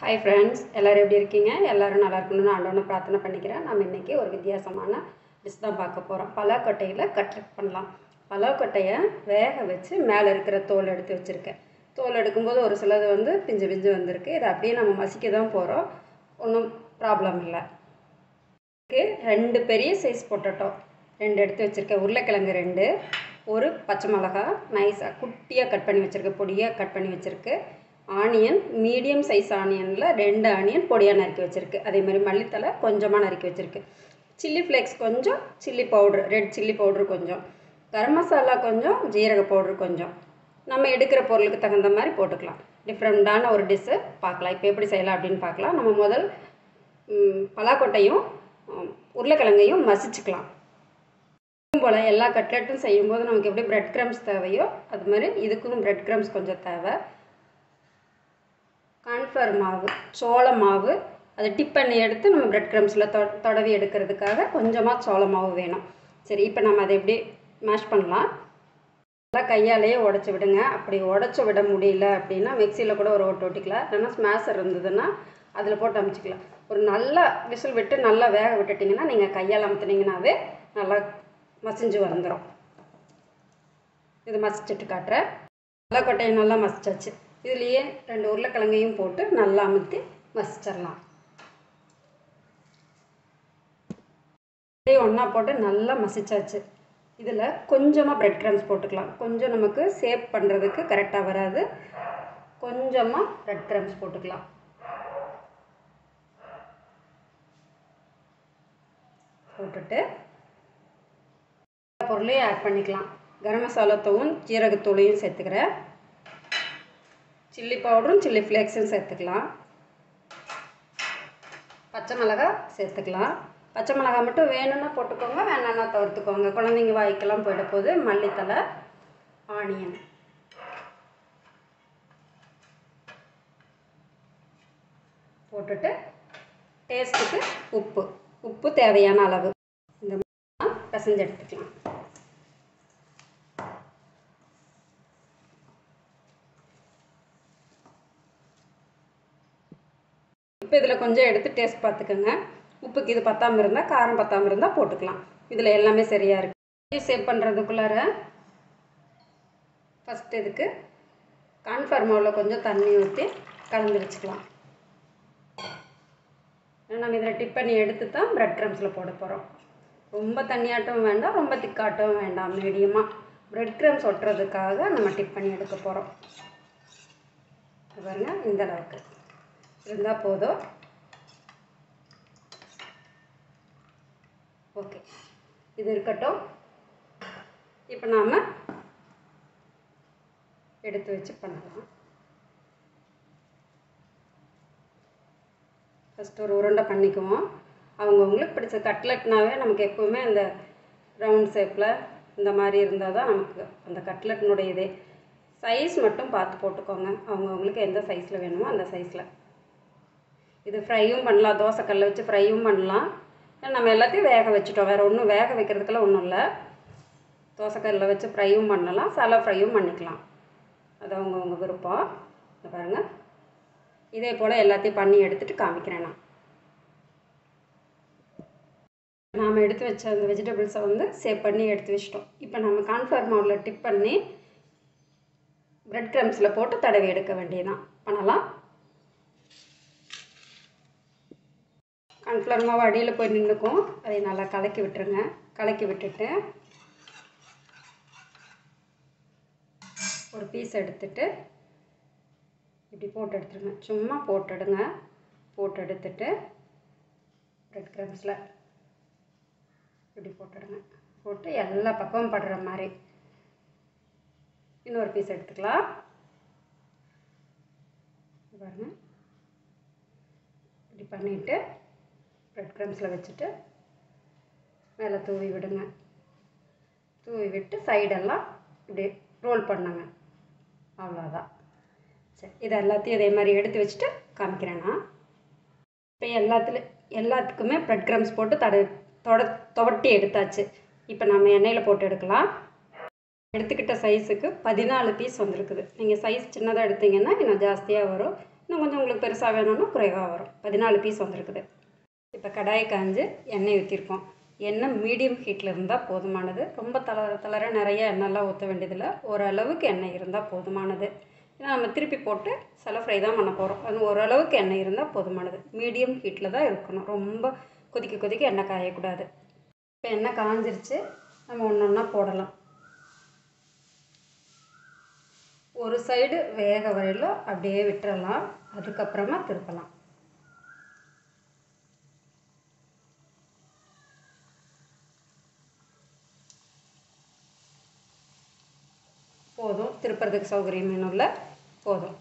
hi friends எல்லோரும் எப்படி இருக்கீங்க எல்லோரும் நல்லா இருக்கணும்னு ஆண்டவனை பிரார்த்தனை பண்ணிக்கிறேன் நம்ம இன்றைக்கி ஒரு வித்தியாசமான டிஷ் தான் பார்க்க போகிறோம் பலாக்கொட்டையில் கட்லெட் பண்ணலாம் பலாக்கொட்டையை வேக வச்சு மேலே இருக்கிற தோல் எடுத்து வச்சுருக்கேன் தோல் எடுக்கும்போது ஒரு சிலது வந்து பிஞ்சு பிஞ்சு வந்திருக்கு இதை அப்படியே நம்ம மசிக்க தான் போகிறோம் ஒன்றும் ப்ராப்ளம் இல்லை இதுக்கு ரெண்டு பெரிய சைஸ் பொட்டேட்டோ ரெண்டு எடுத்து வச்சுருக்கேன் உருளைக்கிழங்கு ரெண்டு ஒரு பச்சை மிளகா நைஸாக குட்டியாக கட் பண்ணி வச்சுருக்கேன் பொடியாக கட் பண்ணி வச்சுருக்கு ஆனியன் மீடியம் சைஸ் ஆனியனில் ரெண்டு ஆனியன் பொடியாக நறுக்கி வச்சுருக்கு அதே மாதிரி மல்லித்தலை கொஞ்சமாக நறுக்கி வச்சுருக்கு சில்லி ஃப்ளேக்ஸ் கொஞ்சம் chilli powder red chilli powder கொஞ்சம் கரம் மசாலா கொஞ்சம் ஜீரக பவுட்ரு கொஞ்சம் நம்ம எடுக்கிற பொருளுக்கு தகுந்த மாதிரி போட்டுக்கலாம் டிஃப்ரெண்ட்டான ஒரு டிஷ்ஷு பார்க்கலாம் இப்போ எப்படி செய்யலாம் அப்படின்னு பார்க்கலாம் நம்ம முதல் ம், பலாக்கொட்டையும் ம், உருளைக்கிழங்கையும் மசிச்சுக்கலாம் போல் எல்லா கட்லெட்டும் செய்யும்போது நமக்கு எப்படி பிரெட் க்ரம்ஸ் தேவையோ அது மாதிரி இதுக்கும் பிரெட் க்ரம்ஸ் கொஞ்சம் தேவை கார்ன்ஃப்ளவர் மாவு சோள மாவு அதை டிப் பண்ணி எடுத்து நம்ம பிரெட் க்ரம்ஸில் தொ தடவி எடுக்கிறதுக்காக கொஞ்சமாக சோள மாவு வேணும் சரி இப்போ நம்ம அதை எப்படி மேஷ் பண்ணலாம் நல்லா கையாலேயே உடச்சி விடுங்க அப்படி உடச்சி விட முடியல அப்படின்னா மிக்சியில் கூட ஒரு ஓட்டு ஓட்டிக்கலாம் இல்லைன்னா ஸ்மாஷர் இருந்ததுன்னா அதில் போட்டு அமுச்சிக்கலாம் ஒரு நல்ல விசில் விட்டு நல்லா வேக விட்டுட்டிங்கன்னா நீங்கள் கையால் அமுத்துனீங்கன்னாவே நல்லா மசிஞ்சு வந்துடும் இது மசிச்சுட்டு காட்டுறேன் கொட்டையை நல்லா மசிச்சாச்சு இதுலேயே ரெண்டு உருளைக்கிழங்கையும் போட்டு நல்லா அமுத்தி மசிச்சிடலாம் ஒன்றா போட்டு நல்லா மசிச்சாச்சு இதில் கொஞ்சமாக பிரெட் க்ரம்ஸ் போட்டுக்கலாம் கொஞ்சம் நமக்கு சேவ் பண்ணுறதுக்கு கரெக்டாக வராது கொஞ்சமாக பிரெட் க்ரம்ஸ் போட்டுக்கலாம் போட்டுட்டு பொருளையும் ஆட் பண்ணிக்கலாம் கரம் மசாலா தூளும் ஜீரகத்தூளையும் சேர்த்துக்கிறேன் சில்லி பவுடரும் சில்லி ஃப்ளேக்ஸும் சேர்த்துக்கலாம் பச்சை மிளகா சேர்த்துக்கலாம் பச்சை மிளகா மட்டும் வேணும்னா போட்டுக்கோங்க வேணான்னா தவிர்த்துக்கோங்க குழந்தைங்க வாய்க்கெல்லாம் போயிட போது மல்லித்தலை ஆனியன் போட்டுட்டு டேஸ்ட்டுக்கு உப்பு உப்பு தேவையான அளவு இந்த மாதிரி பிசைஞ்சு எடுத்துக்கலாம் இப்போ இதில் கொஞ்சம் எடுத்து டேஸ்ட் பார்த்துக்கோங்க உப்புக்கு இது பத்தாமல் இருந்தால் காரம் பத்தாமல் இருந்தால் போட்டுக்கலாம் இதில் எல்லாமே சரியாக இருக்குது சேவ் பண்ணுறதுக்குள்ளார ஃபஸ்ட் இதுக்கு கான்ஃபார் மாவில் கொஞ்சம் தண்ணி ஊற்றி கலந்து வச்சுக்கலாம் நம்ம இதில் டிப் பண்ணி எடுத்து தான் ப்ரெட் க்ரம்ஸில் போட போகிறோம் ரொம்ப தண்ணியாட்டம் வேண்டாம் ரொம்ப திக்காட்டம் வேண்டாம் மீடியமாக ப்ரெட் க்ரம்ஸ் ஒட்டுறதுக்காக நம்ம டிப் பண்ணி எடுக்க போகிறோம் பாருங்க இந்த அளவுக்கு இருந்தால் போதும் ஓகே இது இருக்கட்டும் இப்போ நாம் எடுத்து வச்சு பண்ணலாம் ஃபஸ்ட் ஒரு உருண்டை பண்ணிக்குவோம் அவங்கவுங்களுக்கு பிடிச்ச கட்லெட்னாவே நமக்கு எப்போவுமே அந்த ரவுண்ட் ஷேப்பில் இந்த மாதிரி இருந்தால் தான் நமக்கு அந்த கட்லெட்னுடைய இதே சைஸ் மட்டும் பார்த்து போட்டுக்கோங்க அவங்கவுங்களுக்கு எந்த சைஸில் வேணுமோ அந்த சைஸில் இது ஃப்ரையும் பண்ணலாம் தோசைக்கல்ல வச்சு ஃப்ரையும் பண்ணலாம் நம்ம எல்லாத்தையும் வேக வச்சுட்டோம் வேறு ஒன்றும் வேக வைக்கிறதுக்கெல்லாம் ஒன்றும் இல்லை தோசைக்கல்லில் வச்சு ஃப்ரையும் பண்ணலாம் சலை ஃப்ரையும் பண்ணிக்கலாம் அது அவங்கவுங்க விருப்பம் இந்த பாருங்கள் இதே போல் எல்லாத்தையும் பண்ணி எடுத்துகிட்டு காமிக்கிறேன் நான் நாம் எடுத்து வச்ச அந்த வெஜிடபிள்ஸை வந்து சேவ் பண்ணி எடுத்து வச்சிட்டோம் இப்போ நம்ம கான்ஃப்ளவர் மாவில் டிப் பண்ணி பிரெட் க்ரம்ஸில் போட்டு தடவி எடுக்க வேண்டியதுதான் பண்ணலாம் கான்ஃப்ளவர் மாவு அடியில் போய் நின்றுக்கும் அதை நல்லா கலக்கி விட்டுருங்க கலக்கி விட்டுட்டு ஒரு பீஸ் எடுத்துட்டு இப்படி போட்டு எடுத்துருங்க சும்மா போட்டுடுங்க போட்டு எடுத்துட்டு பிரெட் க்ரம்ஸில் இப்படி போட்டுடுங்க போட்டு எல்லா பக்கமும் படுற மாதிரி இன்னொரு பீஸ் எடுத்துக்கலாம் பாருங்க இப்படி பண்ணிவிட்டு ப்ரெட் க்ரம்ஸில் வச்சுட்டு மேலே தூவி விடுங்க தூவி விட்டு சைடெல்லாம் இப்படி ரோல் பண்ணுங்க அவ்வளோதான் சரி இதை எல்லாத்தையும் இதே மாதிரி எடுத்து வச்சுட்டு காமிக்கிறேன் நான் இப்போ எல்லாத்துல எல்லாத்துக்குமே ப்ரெட் க்ரம்ஸ் போட்டு தட தொட துவட்டி எடுத்தாச்சு இப்போ நம்ம எண்ணெயில் போட்டு எடுக்கலாம் எடுத்துக்கிட்ட சைஸுக்கு பதினாலு பீஸ் வந்திருக்குது நீங்கள் சைஸ் சின்னதாக எடுத்தீங்கன்னா இன்னும் ஜாஸ்தியாக வரும் இன்னும் கொஞ்சம் உங்களுக்கு பெருசாக வேணும்னா குறைவாக வரும் பதினாலு பீஸ் வந்திருக்குது இப்போ கடாயை காஞ்சு எண்ணெய் ஊற்றிருக்கோம் எண்ணெய் மீடியம் ஹீட்டில் இருந்தால் போதுமானது ரொம்ப தளர தளர நிறைய எண்ணெய்லாம் ஊற்ற வேண்டியதில்லை ஓரளவுக்கு எண்ணெய் இருந்தால் போதுமானது ஏன்னா நம்ம திருப்பி போட்டு சில ஃப்ரை தான் பண்ண போகிறோம் அது ஓரளவுக்கு எண்ணெய் இருந்தால் போதுமானது மீடியம் ஹீட்டில் தான் இருக்கணும் ரொம்ப கொதிக்க கொதிக்க எண்ணெய் காயக்கூடாது இப்போ எண்ணெய் காஞ்சிருச்சு நம்ம ஒன்று ஒன்றா போடலாம் ஒரு சைடு வேக வரையிலும் அப்படியே விட்டுறலாம் அதுக்கப்புறமா திருப்பலாம் போதும் திருப்புறதுக்கு சௌகரியம் வேணும்ல போதும்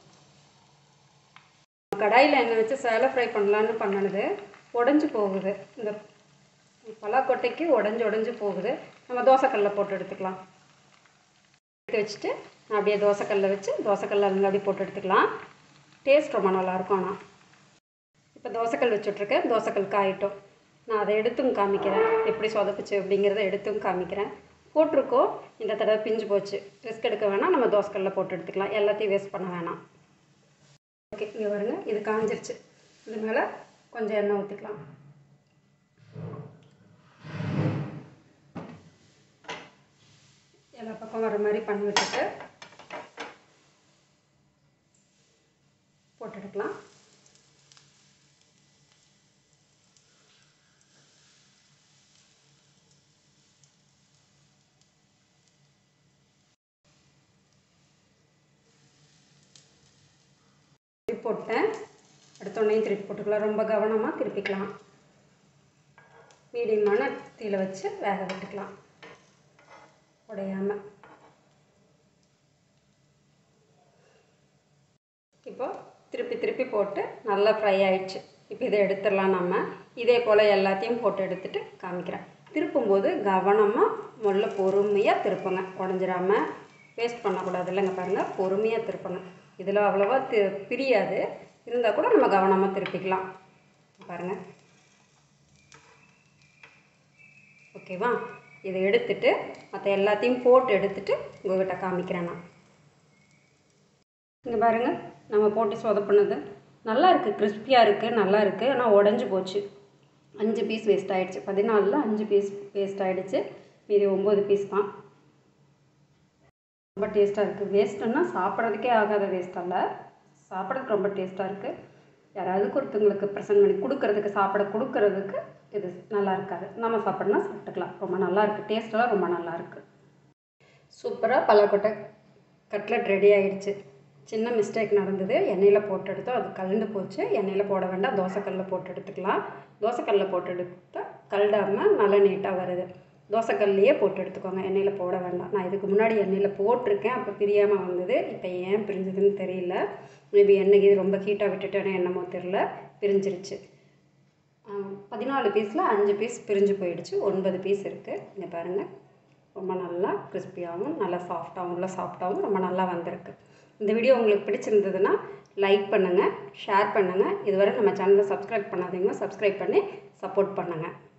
கடாயில் எண்ணெய் வச்சு சேலை ஃப்ரை பண்ணலான்னு பண்ணினது உடஞ்சி போகுது இந்த பலாக்கொட்டைக்கு உடஞ்சி உடஞ்சி போகுது நம்ம தோசைக்கல்ல போட்டு எடுத்துக்கலாம் எடுத்து வச்சுட்டு அப்படியே தோசைக்கல்ல வச்சு தோசைக்கல்ல அதுங்க அப்படியே போட்டு எடுத்துக்கலாம் டேஸ்ட் ரொம்ப நல்லாயிருக்கும் ஆனால் இப்போ தோசைக்கல் வச்சுட்ருக்கேன் தோசைக்கல் காயிட்டோம் நான் அதை எடுத்தும் காமிக்கிறேன் எப்படி சொதப்புச்சு அப்படிங்கிறத எடுத்தும் காமிக்கிறேன் போட்டிருக்கோம் இந்த தடவை பிஞ்சு போச்சு ரிஸ்க் எடுக்க வேணாம் நம்ம தோசைக்கல்ல போட்டு எடுத்துக்கலாம் எல்லாத்தையும் வேஸ்ட் பண்ண வேணாம் ஓகே இங்கே பாருங்க இது காஞ்சிருச்சு இது மேலே கொஞ்சம் எண்ணெய் ஊற்றிக்கலாம் எல்லா பக்கம் வர மாதிரி பண்ணி விட்டுட்டு போட்டு எடுக்கலாம் திருப்பி போட்டேன் அடுத்தோடனையும் திருப்பி போட்டுக்கலாம் ரொம்ப கவனமாக திருப்பிக்கலாம் மீடியமான தீயில வச்சு வேக விட்டுக்கலாம் உடையாம இப்போ திருப்பி திருப்பி போட்டு நல்லா ஃப்ரை ஆயிடுச்சு இப்போ இதை எடுத்துடலாம் நம்ம இதே போல் எல்லாத்தையும் போட்டு எடுத்துட்டு காமிக்கிறேன் திருப்பும்போது கவனமாக முதல்ல பொறுமையாக திருப்புங்க உடஞ்சிராம வேஸ்ட் பண்ணக்கூடாது இல்லைங்க பாருங்கள் பொறுமையாக திருப்புங்க இதில் அவ்வளோவா தி பிரியாது இருந்தால் கூட நம்ம கவனமாக திருப்பிக்கலாம் பாருங்கள் ஓகேவா இதை எடுத்துட்டு மற்ற எல்லாத்தையும் போட்டு எடுத்துட்டு உங்கள்கிட்ட காமிக்கிறேன் நான் இங்கே பாருங்கள் நம்ம போட்டு சொதப்புனது நல்லா இருக்குது கிறிஸ்பியாக இருக்குது நல்லா இருக்குது ஆனால் உடஞ்சி போச்சு அஞ்சு பீஸ் வேஸ்ட் ஆகிடுச்சு பதினாலில் அஞ்சு பீஸ் வேஸ்ட் ஆகிடுச்சு மீதி ஒம்பது பீஸ் தான் ரொம்ப டேஸ்ட்டாக இருக்குது வேஸ்ட்டுன்னா சாப்பிட்றதுக்கே ஆகாத வேஸ்ட் அல்ல சாப்பிட்றதுக்கு ரொம்ப டேஸ்ட்டாக இருக்குது யாராவது ஒருத்தவங்களுக்கு ப்ரெசென்ட் பண்ணி கொடுக்கறதுக்கு சாப்பிட கொடுக்கறதுக்கு இது நல்லா இருக்காது நம்ம சாப்பிட்னா சாப்பிட்டுக்கலாம் ரொம்ப நல்லா இருக்குது டேஸ்ட்டெல்லாம் ரொம்ப நல்லா இருக்குது சூப்பராக பலாக்கொட்டை கட்லட் ரெடி ஆயிடுச்சு சின்ன மிஸ்டேக் நடந்தது எண்ணெயில் போட்டு எடுத்தோம் அது கலந்து போச்சு எண்ணெயில் போட வேண்டாம் தோசைக்கல்லில் போட்டு எடுத்துக்கலாம் தோசைக்கல்லில் போட்டு எடுத்தால் கலடாமல் நல்லா நீட்டாக வருது தோசைக்கல்லையே போட்டு எடுத்துக்கோங்க எண்ணெயில் போட வேண்டாம் நான் இதுக்கு முன்னாடி எண்ணெயில் போட்டிருக்கேன் அப்போ பிரியாமல் வந்தது இப்போ ஏன் பிரிஞ்சதுன்னு தெரியல மேபி எண்ணெய் இது ரொம்ப ஹீட்டாக விட்டுட்டேன்னு என்னமோ தெரில பிரிஞ்சிருச்சு பதினாலு பீஸில் அஞ்சு பீஸ் பிரிஞ்சு போயிடுச்சு ஒன்பது பீஸ் இருக்குது இங்கே பாருங்கள் ரொம்ப நல்லா கிறிஸ்பியாகவும் நல்லா சாஃப்டாகவும் உள்ள சாஃப்டாகவும் ரொம்ப நல்லா வந்திருக்கு இந்த வீடியோ உங்களுக்கு பிடிச்சிருந்ததுன்னா லைக் பண்ணுங்கள் ஷேர் பண்ணுங்கள் இதுவரை நம்ம சேனலை சப்ஸ்கிரைப் பண்ணாதீங்க சப்ஸ்கிரைப் பண்ணி சப்போர்ட் பண்ணுங்கள்